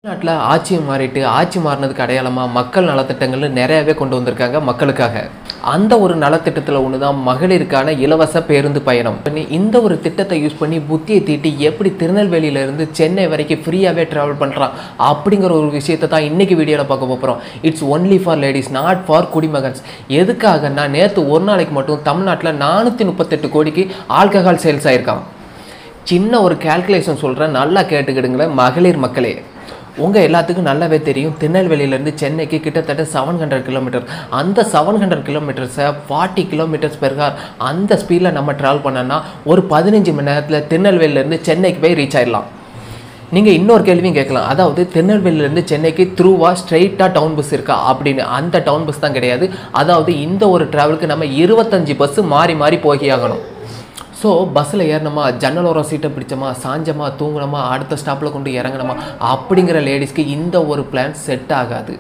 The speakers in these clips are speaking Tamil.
தமிழ்நாட்டில் ஆட்சி மாறிட்டு ஆட்சி மாறினதுக்கு அடையாளமாக மக்கள் நலத்திட்டங்கள்னு நிறையவே கொண்டு வந்திருக்காங்க மக்களுக்காக அந்த ஒரு நலத்திட்டத்தில் ஒன்று தான் மகளிருக்கான இலவச பேருந்து பயணம் பண்ணி இந்த ஒரு திட்டத்தை யூஸ் பண்ணி புத்தியை தீட்டி எப்படி திருநெல்வேலியிலேருந்து சென்னை வரைக்கும் ஃப்ரீயாகவே ட்ராவல் பண்ணுறான் அப்படிங்கிற ஒரு விஷயத்தை தான் இன்றைக்கி வீடியோவில் பார்க்க போகிறோம் it's only for ladies not for குடிமகன்ஸ் எதுக்காகன்னா நேற்று ஒரு நாளைக்கு மட்டும் தமிழ்நாட்டில் நானூற்றி முப்பத்தெட்டு கோடிக்கு ஆல்கஹால் சேல்ஸ் ஆயிருக்கான் சின்ன ஒரு கால்குலேஷன் சொல்கிறேன் நல்லா கேட்டுக்கிடுங்களேன் மகளிர் மக்களே உங்கள் எல்லாத்துக்கும் நல்லாவே தெரியும் திருநெல்வேலியிலேருந்து சென்னைக்கு கிட்டத்தட்ட செவன் ஹண்ட்ரட் கிலோமீட்டர் அந்த செவன் ஹண்ட்ரட் கிலோமீட்டர்ஸை ஃபார்ட்டி கிலோமீட்டர்ஸ் பெர் ஹவர் அந்த ஸ்பீடில் நம்ம ட்ராவல் பண்ணோன்னா ஒரு பதினஞ்சு மணி நேரத்தில் திருநெல்வேலியிலேருந்து சென்னைக்கு போய் ரீச் ஆயிடலாம் நீங்கள் இன்னொரு கேள்வியும் கேட்கலாம் அதாவது திருநெல்வேலியிலேருந்து சென்னைக்கு த்ரூவா ஸ்ட்ரெயிட்டாக டவுன் பஸ் இருக்கா அப்படின்னு அந்த டவுன் பஸ் தான் கிடையாது அதாவது இந்த ஒரு ட்ராவலுக்கு நம்ம இருபத்தஞ்சி பஸ்ஸு மாறி மாறி போகி ஆகணும் ஸோ பஸ்ஸில் ஏறினோமா ஜன்னலோரம் சீட்டை பிடிச்சோமா சாஞ்சமா தூங்கினோமா அடுத்த ஸ்டாப்பில் கொண்டு இறங்கணுமா அப்படிங்கிற லேடிஸ்க்கு இந்த ஒரு பிளான் செட் ஆகாது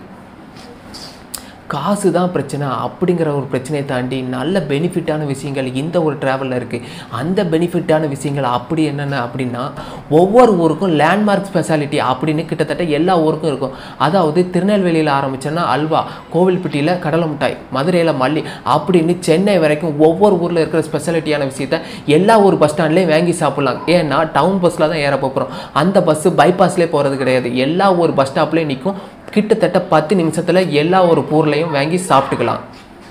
காசு தான் பிரச்சனை அப்படிங்கிற ஒரு பிரச்சனையை தாண்டி நல்ல பெனிஃபிட்டான விஷயங்கள் இந்த ஒரு ட்ராவலில் இருக்குது அந்த பெனிஃபிட்டான விஷயங்கள் அப்படி என்னென்ன அப்படின்னா ஒவ்வொரு ஊருக்கும் லேண்ட்மார்க் ஸ்பெஷாலிட்டி அப்படின்னு கிட்டத்தட்ட எல்லா ஊருக்கும் இருக்கும் அதாவது திருநெல்வேலியில் ஆரம்பிச்சோன்னா அல்வா கோவில்பட்டியில் கடலை மிட்டாய் மதுரையில் மல்லி அப்படின்னு சென்னை வரைக்கும் ஒவ்வொரு ஊரில் இருக்கிற ஸ்பெஷாலிட்டியான விஷயத்த எல்லா ஊர் பஸ் ஸ்டாண்ட்லேயும் வாங்கி சாப்பிட்லாம் ஏன்னா டவுன் பஸ்ஸில் தான் ஏற போகிறோம் அந்த பஸ்ஸு பைபாஸ்லேயே போகிறது கிடையாது எல்லா ஒரு பஸ் ஸ்டாப்லேயும் நிற்கும் கிட்டத்தட்ட பத்து நிமிஷத்தில் எல்லா ஒரு பொருளையும் வாங்கி சாப்பிட்டுக்கலாம்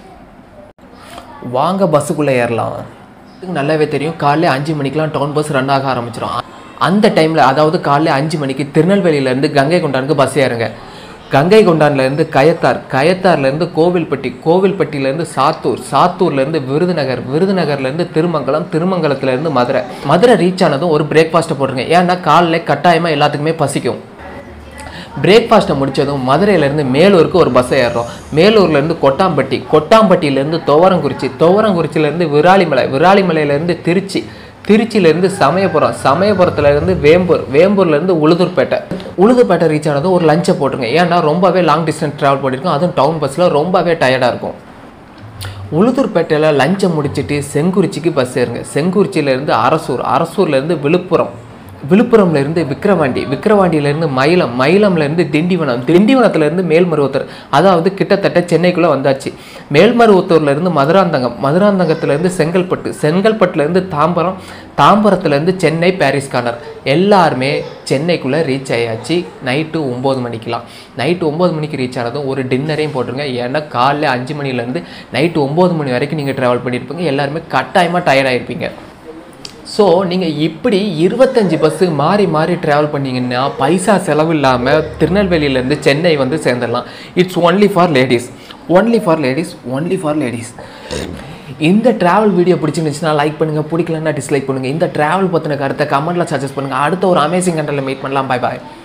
வாங்க பஸ்ஸுக்குள்ளே ஏறலாம் இதுக்கு நல்லாவே தெரியும் காலைல அஞ்சு மணிக்கெலாம் டவுன் பஸ் ரன் ஆக ஆரம்பிச்சிடும் அந்த டைமில் அதாவது காலைல அஞ்சு மணிக்கு திருநெல்வேலியிலேருந்து கங்கை கொண்டானுக்கு பஸ் ஏறுங்க கங்கை கொண்டான்லேருந்து கயத்தார் கயத்தார்லேருந்து கோவில்பட்டி கோவில்பட்டியிலேருந்து சாத்தூர் சாத்தூர்லேருந்து விருதுநகர் விருதுநகர்லேருந்து திருமங்கலம் திருமங்கலத்துலேருந்து மதுரை மதுரை ரீச் ஆனதும் ஒரு பிரேக்ஃபாஸ்ட்டை போட்டுருங்க ஏன்னா காலைல கட்டாயமாக எல்லாத்துக்குமே பசிக்கும் பிரேக்ஃபாஸ்ட்டை முடித்ததும் மதுரையிலேருந்து மேலூருக்கு ஒரு பஸ்ஸை ஏறுறோம் மேலூர்லேருந்து கொட்டாம்பட்டி கொட்டாம்பட்டியிலேருந்து துவரங்குறிச்சி துவரங்குறிச்சியிலேருந்து விராலிமலை விராலிமலையிலேருந்து திருச்சி திருச்சியிலேருந்து சமயபுரம் சமயபுரத்துலேருந்து வேம்பூர் வேம்பூர்லேருந்து உளுதூர்பேட்டை உளுதூர்பேட்டை ரீச் ஆனதும் ஒரு லஞ்சை போட்டுருங்க ஏன்னா ரொம்பவே லாங் டிஸ்டன்ஸ் ட்ராவல் பண்ணியிருக்கோம் அதுவும் டவுன் பஸ்ஸில் ரொம்பவே டயர்டாக இருக்கும் உளுதூர்பேட்டையில் லஞ்சை முடிச்சுட்டு செங்குறிச்சிக்கு பஸ் ஏறுங்க செங்குறிச்சியிலேருந்து அரசூர் அரசூர்லேருந்து விழுப்புரம் விழுப்புரம்ல இருந்து விக்கிரவாண்டி விக்கிரவாண்டியிலேருந்து மயிலம் மயிலம்லேருந்து திண்டிவனம் திண்டிவனத்துலேருந்து மேல்மருவத்தூர் அதாவது கிட்டத்தட்ட சென்னைக்குள்ளே வந்தாச்சு மேல்மருவத்தூர்லேருந்து மதுராந்தகம் மதுராந்தகத்துலேருந்து செங்கல்பட்டு செங்கல்பட்டுலேருந்து தாம்பரம் தாம்பரத்துலேருந்து சென்னை பாரிஸ் கார்னர் எல்லாருமே சென்னைக்குள்ளே ரீச் ஆயாச்சு நைட்டு ஒம்பது மணிக்கெலாம் நைட்டு ஒம்பது மணிக்கு ரீச் ஆனதும் ஒரு டின்னரையும் போட்டுருங்க ஏன்னா காலைல அஞ்சு மணிலேருந்து நைட்டு ஒம்பது மணி வரைக்கும் நீங்கள் ட்ராவல் பண்ணியிருப்பீங்க எல்லாருமே கட்டாயமாக டயர்டாயிருப்பீங்க ஸோ நீங்கள் இப்படி இருபத்தஞ்சி பஸ்ஸு மாறி மாறி ட்ராவல் பண்ணீங்கன்னா பைசா செலவு இல்லாமல் திருநெல்வேலியிலேருந்து சென்னை வந்து சேர்ந்துடலாம் it's only for ladies only for ladies only for ladies இந்த ட்ராவல் வீடியோ பிடிச்சிருந்துச்சுன்னா லைக் பண்ணுங்கள் பிடிக்கலன்னா டிஸ்லைக் பண்ணுங்கள் இந்த ட்ராவல் பற்றின கருத்தை கமெண்ட்டில் சஜஸ்ட் பண்ணுங்கள் அடுத்த ஒரு அமேசிங் கண்டலில் மீட் பண்ணலாம் பை பாய்